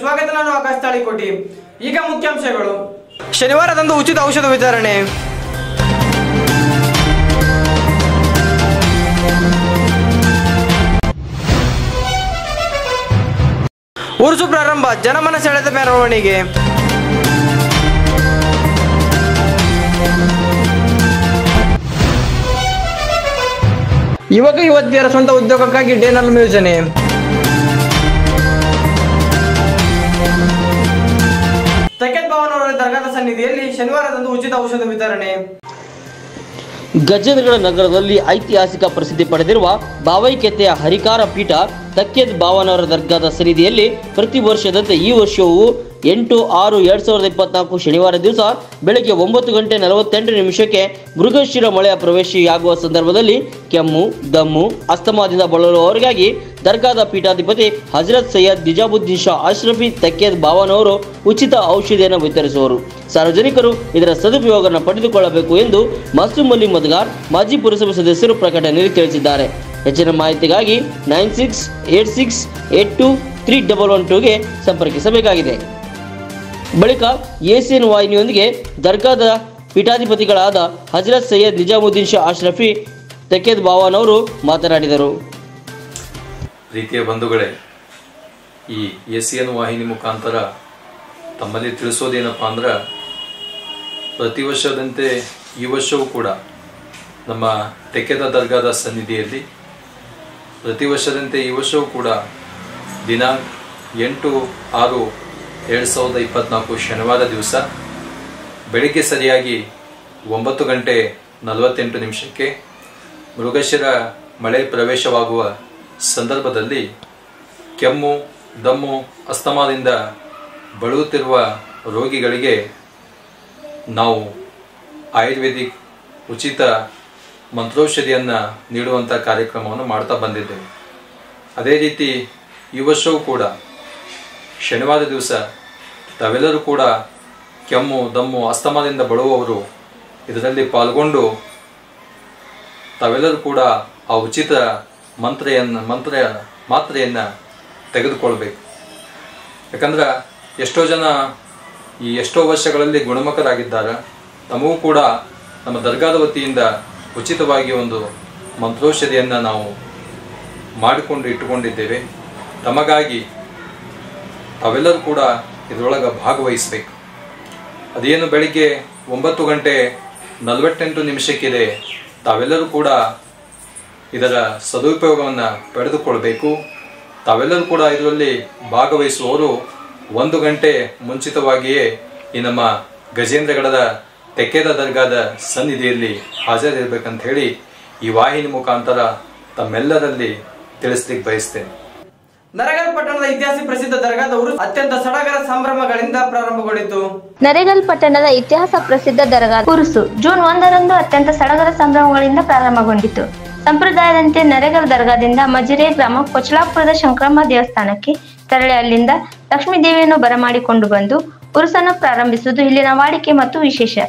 ಸ್ವಾಗತ ನಾನು ಆಕಾಶ್ ತಾಳಿಕೋಟಿ ಈಗ ಮುಖ್ಯಾಂಶಗಳು ಶನಿವಾರದಂದು ಉಚಿತ ಔಷಧ ವಿತರಣೆ ಉರುಸು ಪ್ರಾರಂಭ ಜನಮನ ಸೆಳೆದ ಮೆರವಣಿಗೆ ಯುವಕ ಯುವತಿಯರ ಸ್ವಂತ ಉದ್ಯೋಗಕ್ಕಾಗಿ ಡೇನಲ್ ಯೋಜನೆ ತಕೆತ್ ಭವನ್ ಅವರ ದರ್ಗಾದ ಸನ್ನಿಧಿಯಲ್ಲಿ ಶನಿವಾರದಂದು ಉಚಿತ ಔಷಧ ವಿತರಣೆ ಗಜೇಂದ್ರಗಡ ನಗರದಲ್ಲಿ ಐತಿಹಾಸಿಕ ಪ್ರಸಿದ್ಧಿ ಪಡೆದಿರುವ ಭಾವೈಕ್ಯತೆಯ ಹರಿಕಾರ ಪೀಠ ತಕ್ಕೇದ್ ಭಾವನವರ ದರ್ಗಾದ ಸನ್ನಿಧಿಯಲ್ಲಿ ಪ್ರತಿ ವರ್ಷದಂತೆ ಈ ವರ್ಷವೂ ಎಂಟು ಆರು ಎರಡ್ ಸಾವಿರದ ಇಪ್ಪತ್ನಾಲ್ಕು ಶನಿವಾರ ದಿವಸ ಬೆಳಗ್ಗೆ ಒಂಬತ್ತು ಗಂಟೆ ನಲವತ್ತೆಂಟು ನಿಮಿಷಕ್ಕೆ ಮೃಗಶಿರ ಮಳೆಯ ಪ್ರವೇಶಿಯಾಗುವ ಸಂದರ್ಭದಲ್ಲಿ ಕೆಮ್ಮು ದಮ್ಮು ಅಸ್ತಮಾದಿಂದ ಬಳಲುವವರಿಗಾಗಿ ದರ್ಗಾದ ಪೀಠಾಧಿಪತಿ ಹಜರತ್ ಸೈಯದ್ ನಿಜಾಮುದ್ದೀನ್ ಶಾ ಅಶ್ರಫಿ ತಕ್ಕೇದ್ ಭಾವನವರು ಉಚಿತ ಔಷಧಿಯನ್ನು ವಿತರಿಸುವರು ಸಾರ್ವಜನಿಕರು ಇದರ ಸದುಪಯೋಗವನ್ನು ಪಡೆದುಕೊಳ್ಳಬೇಕು ಎಂದು ಮಸೂಮ್ ಅಲಿ ಮದ್ಗಾರ್ ಮಾಜಿ ಪುರಸಭೆ ಸದಸ್ಯರು ಪ್ರಕಟಣೆಯಲ್ಲಿ ತಿಳಿಸಿದ್ದಾರೆ ಹೆಚ್ಚಿನ ಮಾಹಿತಿಗಾಗಿ nine six eight six eight two three double one ಟೂಗೆ ಸಂಪರ್ಕಿಸಬೇಕಾಗಿದೆ ಬಳಿಕ ಎಸಿಎನ್ ವಾಹಿನಿಯೊಂದಿಗೆ ದರ್ಗಾದ ಪೀಠಾಧಿಪತಿಗಳಾದ ಹಜರತ್ ಸೈಯದ್ ನಿಜಾಮುದ್ದೀನ್ ಶಾ ಅಶ್ರಫಿ ತಕೇದ್ ಬಾವಾನ್ ಅವರು ಮಾತನಾಡಿದರು ಪ್ರೀತಿಯ ಬಂಧುಗಳೇ ಈ ಎಸ್ ಎನ್ ವಾಹಿನಿ ಮುಖಾಂತರ ತಮ್ಮಲ್ಲಿ ತಿಳಿಸೋದೇನಪ್ಪ ಅಂದ್ರೆ ಪ್ರತಿ ವರ್ಷದಂತೆ ಈ ವರ್ಷವೂ ಕೂಡ ನಮ್ಮ ತೆಕೆದ ದರ್ಗಾದ ಸನ್ನಿಧಿಯಲ್ಲಿ ಪ್ರತಿ ವರ್ಷದಂತೆ ಈ ವರ್ಷವೂ ಕೂಡ ದಿನಾಂಕ ಎಂಟು ಆರು ಎರಡು ಸಾವಿರದ ಇಪ್ಪತ್ನಾಲ್ಕು ಶನಿವಾರ ದಿವಸ ಬೆಳಿಗ್ಗೆ ಸರಿಯಾಗಿ ಒಂಬತ್ತು ಗಂಟೆ ನಲವತ್ತೆಂಟು ನಿಮಿಷಕ್ಕೆ ಮೃಗಶಿರ ಮಳೆ ಪ್ರವೇಶವಾಗುವ ಸಂದರ್ಭದಲ್ಲಿ ಕೆಮ್ಮು ದಮ್ಮು ಅಸ್ತಮಾದಿಂದ ಬಳಲುತ್ತಿರುವ ರೋಗಿಗಳಿಗೆ ನಾವು ಆಯುರ್ವೇದಿಕ್ ಉಚಿತ ಮಂತ್ರೌಷಧಿಯನ್ನು ನೀಡುವಂಥ ಕಾರ್ಯಕ್ರಮವನ್ನು ಮಾಡ್ತಾ ಬಂದಿದ್ದೇವೆ ಅದೇ ರೀತಿ ಈ ವರ್ಷವೂ ಕೂಡ ಶನಿವಾರ ದಿವಸ ತಾವೆಲ್ಲರೂ ಕೂಡ ಕೆಮ್ಮು ದಮ್ಮು ಅಸ್ತಮಾದಿಂದ ಬಳಲುವವರು ಇದರಲ್ಲಿ ಪಾಲ್ಗೊಂಡು ತಾವೆಲ್ಲರೂ ಕೂಡ ಆ ಉಚಿತ ಮಂತ್ರೆಯನ್ನು ಮಂತ್ರ ಮಾತ್ರೆಯನ್ನು ತೆಗೆದುಕೊಳ್ಬೇಕು ಯಾಕಂದ್ರೆ ಎಷ್ಟೋ ಜನ ಈ ಎಷ್ಟೋ ವರ್ಷಗಳಲ್ಲಿ ಗುಣಮುಖರಾಗಿದ್ದಾರೆ ನಮಗೂ ಕೂಡ ನಮ್ಮ ದರ್ಗಾದ ವತಿಯಿಂದ ಉಚಿತವಾಗಿ ಒಂದು ಮಂತ್ರೌಷಧಿಯನ್ನು ನಾವು ಮಾಡಿಕೊಂಡು ಇಟ್ಟುಕೊಂಡಿದ್ದೇವೆ ತಮಗಾಗಿ ತಾವೆಲ್ಲರೂ ಕೂಡ ಇದರೊಳಗೆ ಭಾಗವಹಿಸಬೇಕು ಅದೇನು ಬೆಳಿಗ್ಗೆ ಒಂಬತ್ತು ಗಂಟೆ ನಲವತ್ತೆಂಟು ನಿಮಿಷಕ್ಕಿದೆ ತಾವೆಲ್ಲರೂ ಕೂಡ ಇದರ ಸದುಪಯೋಗವನ್ನು ಪಡೆದುಕೊಳ್ಬೇಕು ತಾವೆಲ್ಲರೂ ಕೂಡ ಇದರಲ್ಲಿ ಭಾಗವಹಿಸುವವರು ಒಂದು ಗಂಟೆ ಮುಂಚಿತವಾಗಿಯೇ ಈ ನಮ್ಮ ಗಜೇಂದ್ರಗಡದ ತೆಕ್ಕೆದ ದರ್ಗಾದ ಸನ್ನಿಧಿಯಲ್ಲಿ ಹಾಜರಿರ್ಬೇಕಂತ ಹೇಳಿ ಈ ವಾಹಿನಿ ಮುಖಾಂತರ ತಮ್ಮೆಲ್ಲರಲ್ಲಿ ತಿಳಿಸ್ಲಿಕ್ಕೆ ಬಯಸ್ತೇನೆ ನರಗಲ್ ಪಟ್ಟಣದ ಇತಿಹಾಸ ಪ್ರಸಿದ್ಧ ದರ್ಗಾದ ಉರುಸ್ ಅತ್ಯಂತ ಸಡಗರ ಸಂಭ್ರಮಗಳಿಂದ ಪ್ರಾರಂಭಗೊಂಡಿತು ನರೇಗಲ್ ಪಟ್ಟಣದ ಇತಿಹಾಸ ಪ್ರಸಿದ್ಧ ದರ್ಗಾ ಉರುಸು ಜೂನ್ ಒಂದರಂದು ಅತ್ಯಂತ ಸಡಗರ ಸಂಭ್ರಮಗಳಿಂದ ಪ್ರಾರಂಭಗೊಂಡಿತು ಸಂಪ್ರದಾಯದಂತೆ ನರೇಗಲ್ ದರ್ಗಾದಿಂದ ಮಜಿರೆ ಗ್ರಾಮ ಕೊಚಲಾಪುರದ ಶಂಕರಮ್ಮ ದೇವಸ್ಥಾನಕ್ಕೆ ತೆರಳಿ ಅಲ್ಲಿಂದ ಲಕ್ಷ್ಮೀ ದೇವಿಯನ್ನು ಬರಮಾಡಿಕೊಂಡು ಬಂದು ಉರುಸನ್ನು ಪ್ರಾರಂಭಿಸುವುದು ಇಲ್ಲಿನ ವಾಡಿಕೆ ಮತ್ತು ವಿಶೇಷ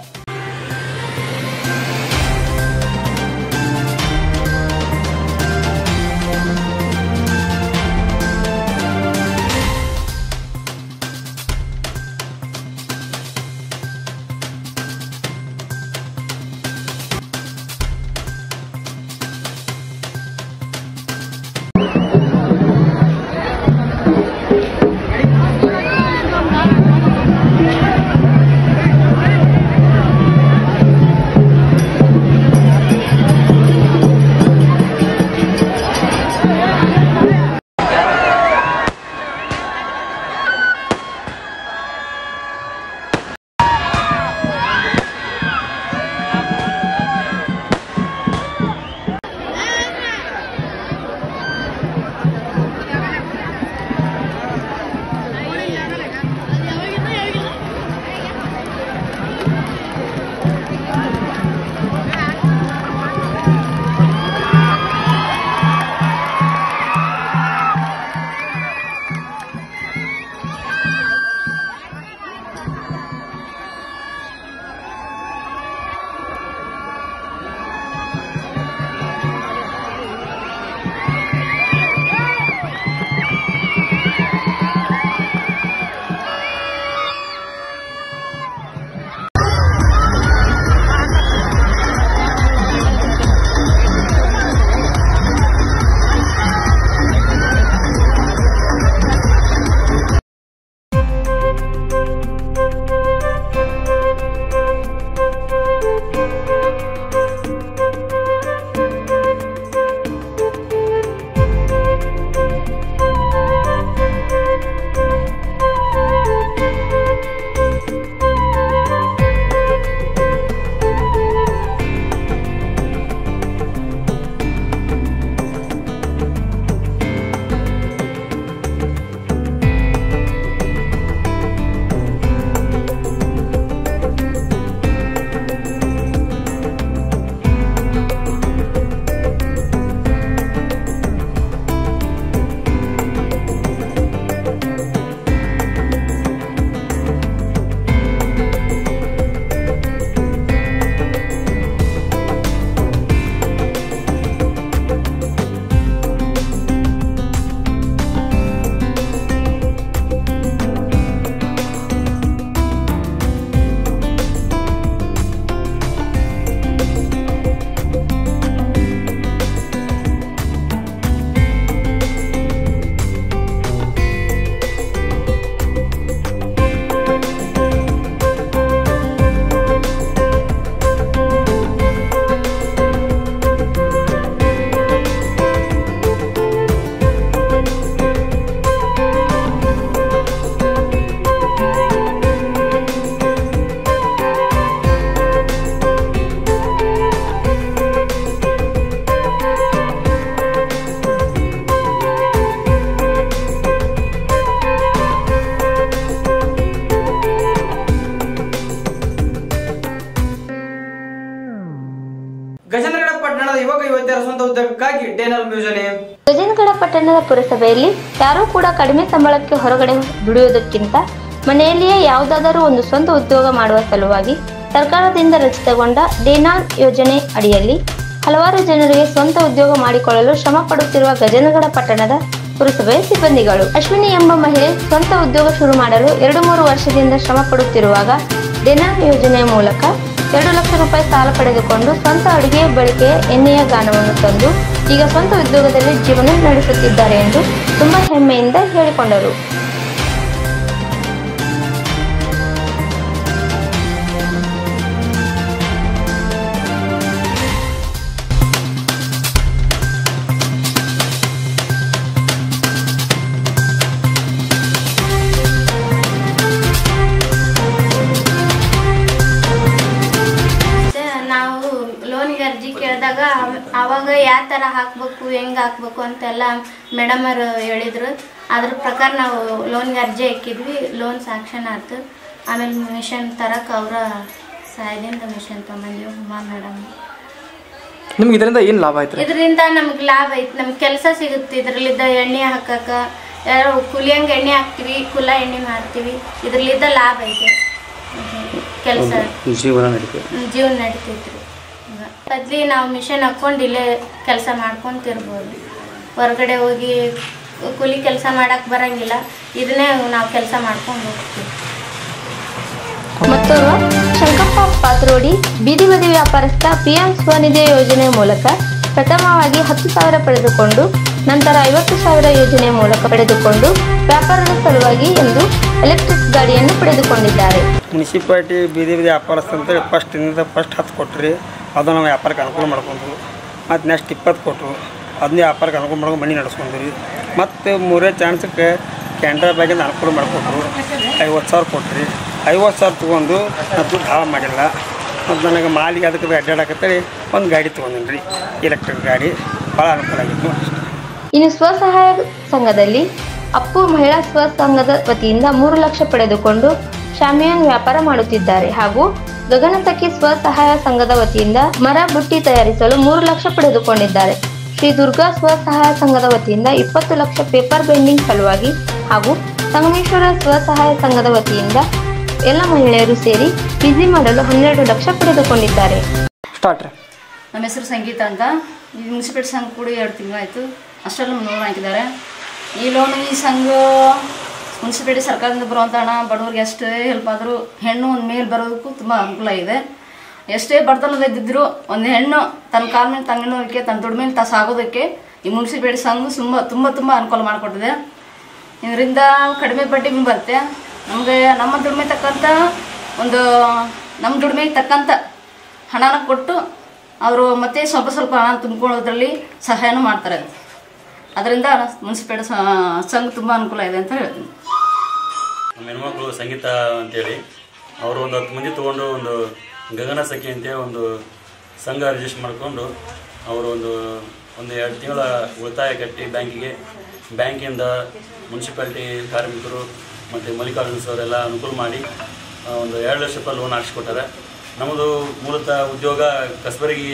ರೈತರ ಸ್ವಂತ ಉದ್ಯೋಗಕ್ಕಾಗಿ ಡೇನಲ್ ಯೋಜನೆ ಗಜೇಂದ್ರಗಡ ಪಟ್ಟಣದ ಪುರಸಭೆಯಲ್ಲಿ ಯಾರೂ ಕೂಡ ಕಡಿಮೆ ಸಂಬಳಕ್ಕೆ ಹೊರಗಡೆ ದುಡಿಯುವುದಕ್ಕಿಂತ ಮನೆಯಲ್ಲಿಯೇ ಯಾವುದಾದರೂ ಒಂದು ಸ್ವಂತ ಉದ್ಯೋಗ ಮಾಡುವ ಸಲುವಾಗಿ ಸರ್ಕಾರದಿಂದ ರಚಿತಗೊಂಡ ಡೇನಾಲ್ ಯೋಜನೆ ಅಡಿಯಲ್ಲಿ ಹಲವಾರು ಜನರಿಗೆ ಸ್ವಂತ ಉದ್ಯೋಗ ಮಾಡಿಕೊಳ್ಳಲು ಶ್ರಮ ಪಡುತ್ತಿರುವ ಗಜೇಂದ್ರಗಡ ಪಟ್ಟಣದ ಪುರಸಭೆಯ ಸಿಬ್ಬಂದಿಗಳು ಅಶ್ವಿನಿ ಎಂಬ ಮಹಿಳೆ ಸ್ವಂತ ಉದ್ಯೋಗ ಶುರು ಮಾಡಲು ಎರಡು ಮೂರು ವರ್ಷದಿಂದ ಶ್ರಮ ಪಡುತ್ತಿರುವಾಗ ಡೆನಾಲ್ ಯೋಜನೆಯ ಮೂಲಕ ಎರಡು ಲಕ್ಷ ರೂಪಾಯಿ ಸಾಲ ಪಡೆದುಕೊಂಡು ಸ್ವಂತ ಅಡುಗೆ ಬಳಕೆಯ ಎಣ್ಣೆಯ ಗಾನವನ್ನು ತಂದು ಈಗ ಸ್ವಂತ ಉದ್ಯೋಗದಲ್ಲಿ ಜೀವನ ನಡೆಸುತ್ತಿದ್ದಾರೆ ಎಂದು ತುಂಬಾ ಹೆಮ್ಮೆಯಿಂದ ಹೇಳಿಕೊಂಡರು ಮತ್ತೆ ನಾವು ಲೋನಿಗೆ ಅರ್ಜಿ ಕೇಳಿದಾಗ ಅವಾಗ ಯಾವ ಥರ ಹಾಕಬೇಕು ಹೆಂಗೆ ಹಾಕ್ಬೇಕು ಅಂತೆಲ್ಲ ಮೇಡಮ್ ಅವರು ಹೇಳಿದ್ರು ಅದ್ರ ಪ್ರಕಾರ ನಾವು ಲೋನ್ಗೆ ಅರ್ಜಿ ಹಾಕಿದ್ವಿ ಲೋನ್ ಸ್ಯಾಂಕ್ಷನ್ ಆಯ್ತು ಆಮೇಲೆ ಮಿಷನ್ ತರಕ್ಕೆ ಅವರ ಸಹಾಯದಿಂದ ಮಿಷನ್ ತೊಗೊಂಬಂದ್ವಿ ಉಮಾ ಮೇಡಮ್ ನಿಮ್ಗೆ ಇದರಿಂದ ಏನ್ ಲಾಭ ಆಯ್ತು ಇದರಿಂದ ನಮ್ಗೆ ಲಾಭ ಐತಿ ನಮ್ಗೆ ಕೆಲಸ ಸಿಗುತ್ತೆ ಇದರಲ್ಲಿದ್ದ ಎಣ್ಣೆ ಹಾಕಕ್ಕ ಯಾರೋ ಕುಲಿಯಂಗೆ ಎಣ್ಣೆ ಹಾಕ್ತೀವಿ ಕುಲ ಎಣ್ಣೆ ಮಾಡ್ತೀವಿ ಇದರಲ್ಲಿದ್ದ ಲಾಭ ಐತೆ ಕೆಲಸ ಜೀವನ ನಡೀತದೆ ಜೀವನ ನಡಿತೈತ್ರಿ ಬದ್ಲಿ ನಾವು ಮಿಷನ್ ಹಾಕೊಂಡು ಇಲ್ಲೇ ಕೆಲಸ ಮಾಡ್ಕೊಂತಿರ್ಬೋದು ಹೊರಗಡೆ ಹೋಗಿ ಕೂಲಿ ಕೆಲಸ ಮಾಡಕ್ ಬರಂಗಿಲ್ಲ ಇದನ್ನೇ ನಾವು ಕೆಲಸ ಮಾಡ್ಕೊಂಡು ಹೋಗ್ತೀವಿ ಮತ್ತೋರ್ವ ಶಂಕಪ್ಪ ಪಾತ್ರೋಡಿ ಬೀದಿ ಬದಿ ವ್ಯಾಪಾರಸ್ಥ ಪಿಎಂ ಸ್ವನಿಧಿ ಯೋಜನೆ ಮೂಲಕ ಪ್ರಥಮವಾಗಿ ಹತ್ತು ಸಾವಿರ ಪಡೆದುಕೊಂಡು ನಂತರ ಐವತ್ತು ಸಾವಿರ ಯೋಜನೆ ಮೂಲಕ ಪಡೆದುಕೊಂಡು ವ್ಯಾಪಾರದ ಸಲುವಾಗಿ ಎಂದು ಎಲೆಕ್ಟ್ರಿಕ್ ಗಾಡಿಯನ್ನು ಪಡೆದುಕೊಂಡಿದ್ದಾರೆ ಮುನ್ಸಿಪಾಲ್ಟಿ ಬೀದಿ ಬೀದಿ ವ್ಯಾಪಾರಸ್ಥ ಅಂತೇಳಿ ಫಸ್ಟ್ ಇಂದ ಫಸ್ಟ್ ಹತ್ತು ಕೊಟ್ರಿ ಅದು ನಾವು ವ್ಯಾಪಾರಕ್ಕೆ ಅನುಕೂಲ ಮಾಡ್ಕೊಂಡ್ರು ಮತ್ತು ನೆಕ್ಸ್ಟ್ ಇಪ್ಪತ್ತು ಕೊಟ್ಟರು ಅದನ್ನೇ ವ್ಯಾಪಾರಕ್ಕೆ ಅನುಕೂಲ ಮಾಡ್ಕೊಂಡು ಮನೆ ನಡೆಸ್ಕೊಂಡ್ರಿ ಮತ್ತು ಮೂರೇ ಚಾನ್ಸಕ್ಕೆ ಕ್ಯಾಂಡ್ರಾ ಬ್ಯಾಗಿಂದ ಅನುಕೂಲ ಮಾಡಿಕೊಟ್ರು ಐವತ್ತು ಸಾವಿರ ಕೊಟ್ರಿ ಐವತ್ತು ಸಾವಿರ ತೊಗೊಂಡು ನಾನು ದುಡ್ಡು ಹಾಳು ಮಾಡಿಲ್ಲ ಮತ್ತು ನನಗೆ ಮಾಲಿಗೆ ಅದಕ್ಕೆ ಅಡ್ಡಾಡಕತ್ತೇಳಿ ಒಂದು ಗಾಡಿ ತೊಗೊಂಡಿನಿ ರೀ ಎಲೆಕ್ಟ್ರಿಕ್ ಗಾಡಿ ಭಾಳ ಅನುಕೂಲ ಆಗಿತ್ತು ಇನ್ನು ಸ್ವಸಹಾಯ ಸಂಘದಲ್ಲಿ ಅಪ್ಪು ಮಹಿಳಾ ಸ್ವಸಂಘದ ವತಿಯಿಂದ ಮೂರು ಲಕ್ಷ ಪಡೆದುಕೊಂಡು ಶಾಮಿಯಾನ್ ವ್ಯಾಪಾರ ಮಾಡುತ್ತಿದ್ದಾರೆ ಹಾಗೂ ಗಗನಸಖಿ ಸ್ವಸಹಾಯ ಸಂಘದ ವತಿಯಿಂದ ಮರ ಬುಟ್ಟಿ ತಯಾರಿಸಲು ಮೂರು ಲಕ್ಷ ಪಡೆದುಕೊಂಡಿದ್ದಾರೆ ಶ್ರೀ ದುರ್ಗಾ ಸ್ವಸಹಾಯ ಸಂಘದ ವತಿಯಿಂದ ಇಪ್ಪತ್ತು ಲಕ್ಷ ಪೇಪರ್ ಬೆಂಡಿಂಗ್ ಸಲುವಾಗಿ ಹಾಗೂ ಸಂಗಮೇಶ್ವರ ಸ್ವಸಹಾಯ ಸಂಘದ ವತಿಯಿಂದ ಎಲ್ಲ ಮಹಿಳೆಯರು ಸೇರಿ ಬಿಸಿ ಮಾಡಲು ಹನ್ನೆರಡು ಲಕ್ಷ ಪಡೆದುಕೊಂಡಿದ್ದಾರೆ ಸ್ಟಾರ್ಟ್ ರೀ ನಮ್ಮ ಹೆಸರು ಸಂಗೀತ ಅಂತ ಈ ಮುನ್ಸಿಪಾಲ್ಟಿ ಸಂಘ ಕೂಡ ಎರಡು ತಿಂಗಳಾಯಿತು ಅಷ್ಟರಲ್ಲಿ ಲೋನ್ ಹಾಕಿದ್ದಾರೆ ಈ ಲೋನ್ ಈ ಸಂಘ ಮುನ್ಸಿಪಾಲ್ಟಿ ಸರ್ಕಾರದಿಂದ ಬರುವಂಥ ಹಣ ಬಡವರಿಗೆ ಎಷ್ಟೇ ಹೆಲ್ಪ್ ಆದರೂ ಹೆಣ್ಣು ಒಂದು ಮೇಲೆ ಬರೋದಕ್ಕೂ ತುಂಬ ಅನುಕೂಲ ಇದೆ ಎಷ್ಟೇ ಬಡತನದಿದ್ದರೂ ಒಂದು ಹೆಣ್ಣು ತನ್ನ ಕಾಲ ಮೇಲೆ ತಂಗಿನೋದಕ್ಕೆ ತನ್ನ ದುಡಿಮೆ ಮೇಲೆ ತಾ ಸಾಗೋದಕ್ಕೆ ಈ ಮುನ್ಸಿಪಾಲ್ಟಿ ಸಂಘ ತುಂಬ ತುಂಬ ತುಂಬ ಅನುಕೂಲ ಮಾಡಿಕೊಟ್ಟಿದೆ ಇದರಿಂದ ಕಡಿಮೆ ಬಡ್ಡಿ ಬರುತ್ತೆ ನಮಗೆ ನಮ್ಮ ದುಡಿಮೆ ತಕ್ಕಂಥ ಒಂದು ನಮ್ಮ ದುಡಿಮೆಗೆ ತಕ್ಕಂಥ ಹಣನ ಕೊಟ್ಟು ಅವರು ಮತ್ತೆ ಸ್ವಲ್ಪ ಸ್ವಲ್ಪ ಹಣ ತುಂಬಿಕೊಳ್ಳೋದ್ರಲ್ಲಿ ಸಹಾಯನೂ ಮಾಡ್ತಾರೆ ಅದರಿಂದ ಮುನ್ಸಿಪಾಲ್ಟಿ ಸಂಘ ತುಂಬ ಅನುಕೂಲ ಇದೆ ಅಂತ ಹೇಳ್ತೀನಿ ನಮ್ಮ ಹೆಣ್ಮಕ್ಳು ಸಂಗೀತ ಅಂತೇಳಿ ಅವರು ಒಂದು ಹತ್ತು ಮಂದಿ ತೊಗೊಂಡು ಒಂದು ಗಗನ ಸಖಿ ಅಂತೇಳಿ ಒಂದು ಸಂಘ ರಿಜಿಸ್ಟರ್ ಮಾಡಿಕೊಂಡು ಅವರು ಒಂದು ಒಂದು ಎರಡು ತಿಂಗಳ ಉಳಿತಾಯ ಕಟ್ಟಿ ಬ್ಯಾಂಕಿಗೆ ಬ್ಯಾಂಕಿಂದ ಮುನ್ಸಿಪಾಲ್ಟಿ ಕಾರ್ಮಿಕರು ಮತ್ತು ಮಲ್ಲಿಕಾರ್ಜುನ ಸರ್ ಎಲ್ಲ ಅನುಕೂಲ ಮಾಡಿ ಆ, ಒಂದು ಎರಡು ಲಕ್ಷ ರೂಪಾಯಿ ಲೋನ್ ಹಾಕ್ಸ್ಕೊಟ್ಟಾರೆ ನಮ್ಮದು ಮೂಲತಃ ಉದ್ಯೋಗ ಕಸಬರಗಿ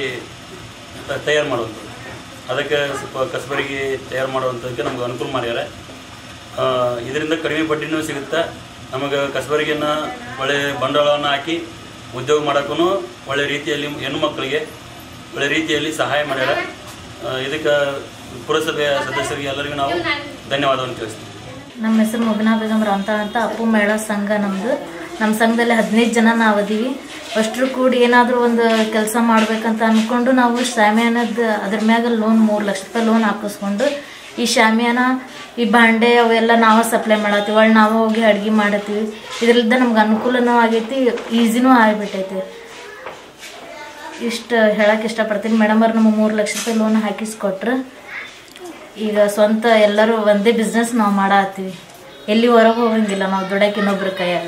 ತ- ತಯಾರು ಮಾಡೋದು ಅದಕ್ಕೆ ಸ್ವಲ್ಪ ಕಸಬರಗಿ ತಯಾರು ಮಾಡುವಂಥದ್ದಕ್ಕೆ ನಮ್ಗೆ ಅನುಕೂಲ ಮಾಡ್ಯಾರೆ ಆ, ಇದರಿಂದ ಕಡಿಮೆ ಬಡ್ಡಿನೂ ಸಿಗುತ್ತೆ ನಮಗೆ ಕಸಬರಿಗೆನ ಒಳ್ಳೆ ಬಂಡವಾಳವನ್ನು ಹಾಕಿ ಉದ್ಯೋಗ ಮಾಡೋಕ್ಕೂ ಒಳ್ಳೆ ರೀತಿಯಲ್ಲಿ ಹೆಣ್ಣು ಮಕ್ಕಳಿಗೆ ಒಳ್ಳೆ ರೀತಿಯಲ್ಲಿ ಸಹಾಯ ಮಾಡ್ಯಾರ ಆ, ಇದಕ್ಕೆ ಪುರಸಭೆಯ ಸದಸ್ಯರಿಗೆ ಎಲ್ಲರಿಗೂ ನಾವು ಧನ್ಯವಾದವನ್ನು ತಿಳಿಸ್ತೀವಿ ನಮ್ಮ ಹೆಸರು ಮುಬಿನಾ ಬೇಗಂ ರಾಮ್ತಾಳ್ ಅಂತ ಅಪ್ಪು ಮಹಿಳಾ ಸಂಘ ನಮ್ಮದು ನಮ್ಮ ಸಂಘದಲ್ಲಿ ಹದಿನೈದು ಜನ ನಾವು ಅದೀವಿ ಅಷ್ಟರು ಕೂಡಿ ಏನಾದರೂ ಒಂದು ಕೆಲಸ ಮಾಡ್ಬೇಕಂತ ಅಂದ್ಕೊಂಡು ನಾವು ಶಾಮಿಯಾನದ ಅದ್ರ ಮ್ಯಾಗ ಲೋನ್ ಮೂರು ಲಕ್ಷ ರೂಪಾಯಿ ಲೋನ್ ಹಾಕಿಸ್ಕೊಂಡು ಈ ಶಾಮಿಯಾನ ಈ ಬಾಂಡೆ ಅವೆಲ್ಲ ನಾವೇ ಸಪ್ಲೈ ಮಾಡತ್ತೀವಿ ಒಳ್ಳೆ ನಾವೇ ಹೋಗಿ ಅಡ್ಗೆ ಮಾಡತ್ತೀವಿ ಇದರಿಂದ ನಮ್ಗೆ ಅನುಕೂಲನೂ ಆಗೈತಿ ಈಸಿನೂ ಆಗಿಬಿಟ್ಟೈತಿ ಇಷ್ಟು ಹೇಳಕ್ಕೆ ಇಷ್ಟಪಡ್ತೀನಿ ಮೇಡಮ್ ಅವ್ರು ನಮಗೆ ಮೂರು ಲಕ್ಷ ರೂಪಾಯಿ ಲೋನ್ ಹಾಕಿಸ್ಕೊಟ್ರು ಈಗ ಸ್ವಂತ ಎಲ್ಲರೂ ಒಂದೇ ಬಿಸ್ನೆಸ್ ನಾವು ಮಾಡತ್ತೀವಿ ಎಲ್ಲಿ ಹೊರಗೆ ಹೋಗಂಗಿಲ್ಲ ನಾವು ದುಡಕ್ಕೆ ಇನ್ನೊಬ್ರ ಕೈಯಾಗ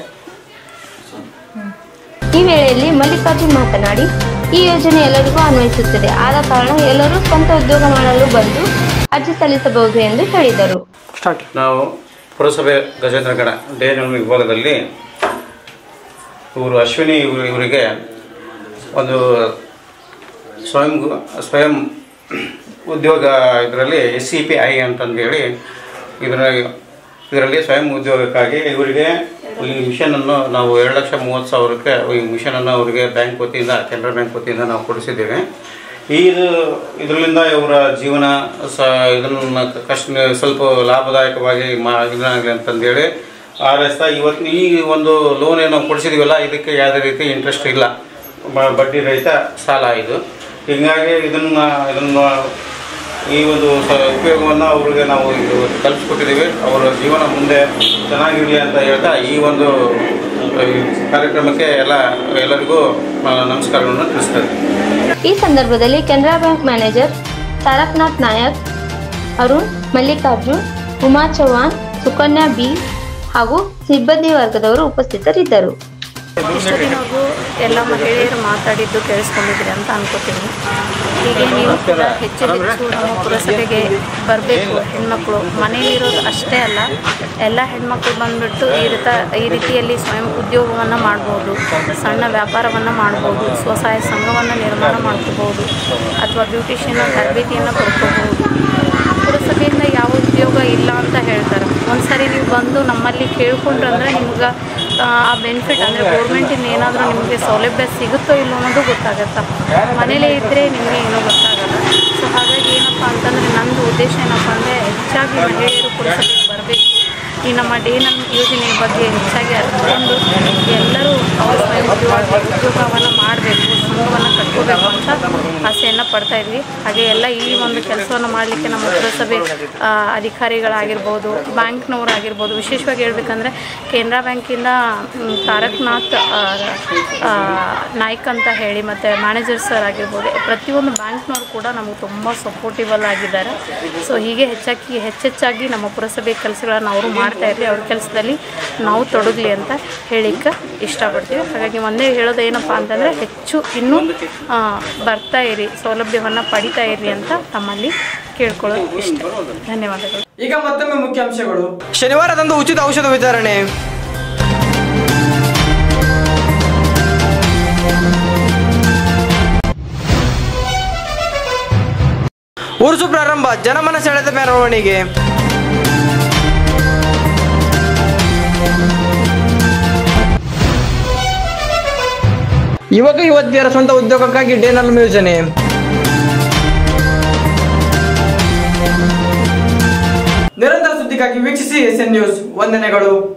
ಈ ವೇಳೆಯಲ್ಲಿ ಮಲ್ಲಿಕಾರ್ಜುನ್ ಮಾತನಾಡಿ ಈ ಯೋಜನೆ ಎಲ್ಲರಿಗೂ ಅನ್ವಯಿಸುತ್ತದೆ ಆದ ಕಾರಣ ಎಲ್ಲರೂ ಸ್ವಂತ ಉದ್ಯೋಗ ಮಾಡಲು ಬಂದು ಅರ್ಜಿ ಸಲ್ಲಿಸಬಹುದು ಎಂದು ಹೇಳಿದರು ಸ್ಟಾರ್ಟ್ ನಾವು ಪುರಸಭೆ ಗಜೇಂದ್ರಗಡ ಡೇ ನಮ್ಮ ವಿಭಾಗದಲ್ಲಿ ಇವರು ಅಶ್ವಿನಿ ಇವರು ಇವರಿಗೆ ಒಂದು ಸ್ವಯಂ ಸ್ವಯಂ ಉದ್ಯೋಗ ಇದರಲ್ಲಿ ಎಸ್ ಸಿ ಪಿ ಐ ಅಂತಂದೇಳಿ ಇದರ ಇದರಲ್ಲಿ ಸ್ವಯಂ ಉದ್ಯೋಗಕ್ಕಾಗಿ ಇವರಿಗೆ ಈ ಮಿಷನನ್ನು ನಾವು ಎರಡು ಲಕ್ಷ ಮೂವತ್ತು ಸಾವಿರಕ್ಕೆ ಈ ಮಿಷನನ್ನು ಅವರಿಗೆ ಬ್ಯಾಂಕ್ ವತಿಯಿಂದ ಕೆನರಾ ಬ್ಯಾಂಕ್ ವತಿಯಿಂದ ನಾವು ಕೊಡಿಸಿದ್ದೇವೆ ಈ ಇದು ಇದರಿಂದ ಇವರ ಜೀವನ ಸ ಇದನ್ನು ಕಷ್ಟ ಸ್ವಲ್ಪ ಲಾಭದಾಯಕವಾಗಿ ಮಾ ಇದನ್ನಾಗಲಿ ಅಂತಂದೇಳಿ ಆರೈಸ್ತಾ ಇವತ್ತು ಈ ಒಂದು ಲೋನ್ ಏನು ನಾವು ಕೊಡಿಸಿದೀವಲ್ಲ ಇದಕ್ಕೆ ಯಾವುದೇ ರೀತಿ ಇಂಟ್ರೆಸ್ಟ್ ಇಲ್ಲ ಬ- ಬಡ್ಡಿ ರಹಿತ ಸಾಲ ಇದು ಹೀಗಾಗಿ ಇದನ್ನು ಇದನ್ನು ಈ ಒಂದು ಸ- ಉಪಯೋಗವನ್ನು ಅವ್ರಿಗೆ ನಾವು ಇದು ಕಲ್ಪಿಸ್ಕೊಟ್ಟಿದ್ದೀವಿ ಅವರ ಜೀವನ ಮುಂದೆ ಚೆನ್ನಾಗಿರಲಿ ಅಂತ ಹೇಳ್ತಾ ಈ ಒಂದು ಈ ಕಾರ್ಯಕ್ರಮಕ್ಕೆ ಎಲ್ಲ ಎಲ್ಲರಿಗೂ ನಾನು ನಮಸ್ಕಾರಗಳನ್ನು ತಿಳಿಸ್ತೇನೆ ಈ ಸಂದರ್ಭದಲ್ಲಿ Canara bank manager Taraknath Nayak Arun Mallikarjun Uma Chauhan Sukanya B ಹಾಗೂ ಸಿಬ್ಬಂದಿ ವರ್ಗದವರು ಉಪಸ್ಥಿತರಿದ್ದರು ಇಷ್ಟದಿನವರೆಗೂ ಎಲ್ಲ ಮಹಿಳೆಯರು ಮಾತಾಡಿದ್ದು ಕೇಳಿಸ್ಕೊಂಡಿದ್ರಿ ಅಂತ ಅನ್ಕೋತೀನಿ ಹೀಗೆ ನೀವು ಕೂಡ ಹೆಚ್ಚು ಹೆಚ್ಚು ನಮ್ಮ ಪುರಸಭೆಗೆ ಬರಬೇಕು ಹೆಣ್ಮಕ್ಳು ಮನೆಯಲ್ಲಿರೋದು ಅಷ್ಟೇ ಅಲ್ಲ ಎಲ್ಲ ಹೆಣ್ಮಕ್ಳು ಬಂದ್ಬಿಟ್ಟು ಈ ರೀತ ಈ ರೀತಿಯಲ್ಲಿ ಸ್ವಯಂ ಉದ್ಯೋಗವನ್ನು ಮಾಡ್ಬೋದು ಸಣ್ಣ ವ್ಯಾಪಾರವನ್ನು ಮಾಡ್ಬೋದು ಸ್ವಸಹಾಯ ಸಂಘವನ್ನು ನಿರ್ಮಾಣ ಮಾಡ್ಕೋಬೋದು ಅಥವಾ ಬ್ಯೂಟಿಷಿಯನ್ ತರಬೇತಿಯನ್ನು ಪಡ್ಕೋಬೋದು ಪುರಸಭೆಯಿಂದ ಯಾವ ಉದ್ಯೋಗ ಇಲ್ಲ ಅಂತ ಹೇಳ್ತಾರೆ ಒಂದ್ಸರಿ ನೀವು ಬಂದು ನಮ್ಮಲ್ಲಿ ಕೇಳ್ಕೊಂಡ್ರಂದ್ರೆ ನಿಮ್ಗೆ ಆ ಬೆನಿಫಿಟ್ ಅಂದರೆ ಗೌರ್ಮೆಂಟಿಂದ ಏನಾದರೂ ನಿಮಗೆ ಸೌಲಭ್ಯ ಸಿಗುತ್ತೋ ಇಲ್ಲೋ ಅನ್ನೋದು ಗೊತ್ತಾಗತ್ತೆ ಮನೇಲೇ ಇದ್ದರೆ ನಿಮಗೆ ಏನೂ ಗೊತ್ತಾಗಲ್ಲ ಸೊ ಹಾಗಾಗಿ ಏನಪ್ಪ ಅಂತಂದರೆ ನಂದು ಉದ್ದೇಶ ಏನಪ್ಪ ಅಂದರೆ ಹೆಚ್ಚಾಗಿ ಮಹಿಳೆಯರು ಪುರಸಭೆಗೆ ಬರಬೇಕು ಈ ನಮ್ಮ ಡೇ ನಮ್ಮ ಯೋಜನೆಯ ಬಗ್ಗೆ ಹೆಚ್ಚಾಗಿ ಅರ್ಥಕೊಂಡು ಎಲ್ಲರೂ ಅವ್ರ ಸ್ವಯಂ ಉದ್ಯೋಗ ಉದ್ಯೋಗವನ್ನು ಮಾಡಬೇಕು ಸಂಘವನ್ನು ಕಟ್ಕೋಬೇಕು ಅಂತ ಆಸೆಯನ್ನು ಪಡ್ತಾ ಇದ್ವಿ ಹಾಗೆ ಎಲ್ಲ ಈ ಒಂದು ಕೆಲಸವನ್ನು ಮಾಡಲಿಕ್ಕೆ ನಮ್ಮ ಪುರಸಭೆ ಆ, ಅಧಿಕಾರಿಗಳಾಗಿರ್ಬೋದು ಬ್ಯಾಂಕ್ನವರಾಗಿರ್ಬೋದು ವಿಶೇಷವಾಗಿ ಹೇಳ್ಬೇಕಂದ್ರೆ ಕೆನರಾ ಬ್ಯಾಂಕಿಂದ ಮ್, ತಾರಕನಾಥ್ ಆ, ಆ, ನಾಯ್ಕ್ ಅಂತ ಹೇಳಿ ಮತ್ತು ಮ್ಯಾನೇಜರ್ ಸರ್ ಆಗಿರ್ಬೋದು ಪ್ರತಿಯೊಂದು ಬ್ಯಾಂಕ್ನವರು ಕೂಡ ನಮಗೆ ತುಂಬ ಸಪೋರ್ಟಿವಲ್ ಆಗಿದ್ದಾರೆ ಸೊ ಹೀಗೆ ಹೆಚ್ಚಾಗಿ ಹೆಚ್ಚೆಚ್ಚಾಗಿ ನಮ್ಮ ಪುರಸಭೆ ಕೆಲಸಗಳನ್ನು ಅವರು ಮಾಡ್ತಾ ಇರಲಿ ಅವ್ರ ಕೆಲಸದಲ್ಲಿ ನಾವು ತೊಡಗಲಿ ಅಂತ ಹೇಳಿಕ್ಕೆ ಇಷ್ಟಪಡ್ತೀವಿ ಹಾಗಾಗಿ ಒಂದೇ ಹೇಳೋದು ಏನಪ್ಪ ಅಂತಂದರೆ ಹೆಚ್ಚು ಇನ್ನೂ ಆ, ಬರ್ತಾ ಇರಿ ಸೌಲಭ್ಯವನ್ನು ಪಡಿತಾ ಇರಿ ಅಂತ ತಮ್ಮಲ್ಲಿ ಕೇಳ್ಕೊಳ್ಳೋದು ಇಷ್ಟ ಧನ್ಯವಾದಗಳು ಈಗ ಮತ್ತೊಮ್ಮೆ ಮುಖ್ಯಾಂಶಗಳು ಶನಿವಾರದಂದು ಉಚಿತ ಔಷಧ ವಿತರಣೆ ಉರುಸು ಪ್ರಾರಂಭ ಜನಮನ ಸೆಳೆದ ಮೆರವಣಿಗೆ ಯುವಕ ಯುವತಿಯರ ಸ್ವಂತ ಉದ್ಯೋಗಕ್ಕಾಗಿ ಡೇನಲ್ ಯೋಜನೆ ನಿರಂತರ ಸುದ್ದಿಗಾಗಿ ವೀಕ್ಷಿಸಿ ಎಸ್ ಎನ್ ನ್ಯೂಸ್ ವಂದನೆಗಳು